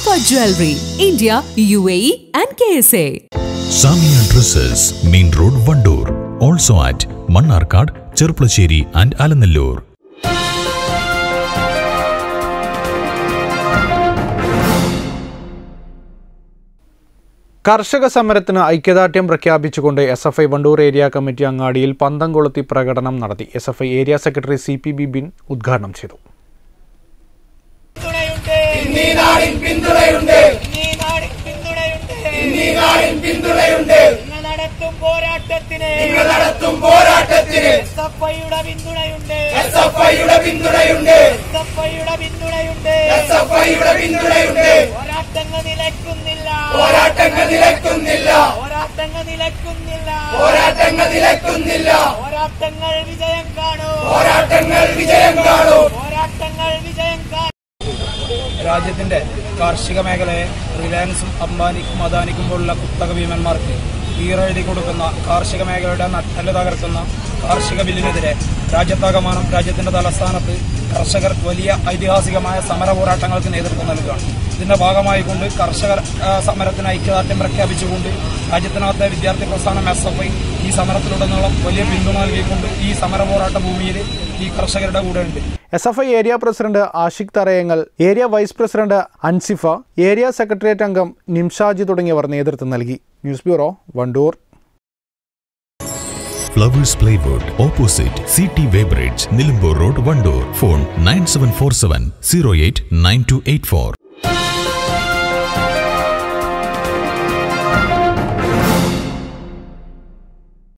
Jewelry, India, UAE, and KSA. Samiya dresses main road Wandoor also at Mannarkkad Cherpulassery and Alanallur കർഷക സമരത്തിന് ഐക്യദാർഢ്യം പ്രഖ്യാപിച്ചുകൊണ്ട് S F I Wandoor area committee അങ്ങാടിയിൽ പന്തം കൊളുത്തി പ്രകടനം നടത്തി S F I area secretary C P Bibin ഉദ്ഘാടനം ചെയ്തു പിന്തുണയുണ്ട് ഈ നാടിൻ പിന്തുണയുണ്ട് നിങ്ങൾ നടത്തും പോരാട്ടത്തിന് നിങ്ങൾ നടത്തും പോരാട്ടത്തിന് എസ് എഫ് ഐയുടെ പിന്തുണയുണ്ട് എസ് എഫ് ഐയുടെ പിന്തുണയുണ്ട് എസ് എഫ് ഐയുടെ പിന്തുണയുണ്ട് എസ് എഫ് ഐയുടെ പിന്തുണയുണ്ട് പോരാട്ടങ്ങൾ നിലയ്ക്കുന്നില്ല പോരാട്ടങ്ങൾ നിലയ്ക്കുന്നില്ല പോരാട്ടങ്ങൾ നിലയ്ക്കുന്നില്ല പോരാട്ടങ്ങൾ നിലയ്ക്കുന്നില്ല പോരാട്ടങ്ങൾ വിജയം കാണൂ പോരാട്ടങ്ങൾ വിജയം കാണൂ പോരാട്ടങ്ങൾ വിജയം കാണൂ രാജ്യത്തിന്റെ കാർഷിക മേഖലയെ റിലയൻസും അംബാനിക്കും അദാനിക്കും പോലുള്ള കുത്തക ഭീമന്മാർക്ക് ഈറെഴുതി കൊടുക്കുന്ന കാർഷിക മേഖലയുടെ നട്ടല് തകർക്കുന്ന കാർഷിക ബില്ലിനെതിരെ രാജ്യത്താകമാനം രാജ്യത്തിന്റെ തലസ്ഥാനത്ത് കർഷകർ വലിയ ഐതിഹാസികമായ സമര പോരാട്ടങ്ങൾക്ക് നേതൃത്വം നൽകുകയാണ് ഇതിന്റെ ഭാഗമായിക്കൊണ്ട് കർഷകർ ആ, സമരത്തിന് ഐക്യദാർഢ്യം പ്രഖ്യാപിച്ചുകൊണ്ട് രാജ്യത്തിനകത്തെ വിദ്യാർത്ഥി പ്രസ്ഥാനം എസ് എഫ് ഐ ഈ സമരത്തിലുടനീളം വലിയ പിന്തുണ നൽകിക്കൊണ്ട് ഈ സമര പോരാട്ട ഭൂമിയിൽ ഈ കർഷകരുടെ കൂടെ ഉണ്ട് S F I area president Ashiq Tharayangal area vice president Ansifa area secretariat അംഗം നിംഷാജി തുടങ്ങിയവർ നേതൃത്വം നൽകി news bureau Wandoor Flowers plywood opposite C T weighbridge Nilambur road Wandoor phone nine seven four seven zero eight nine two eight four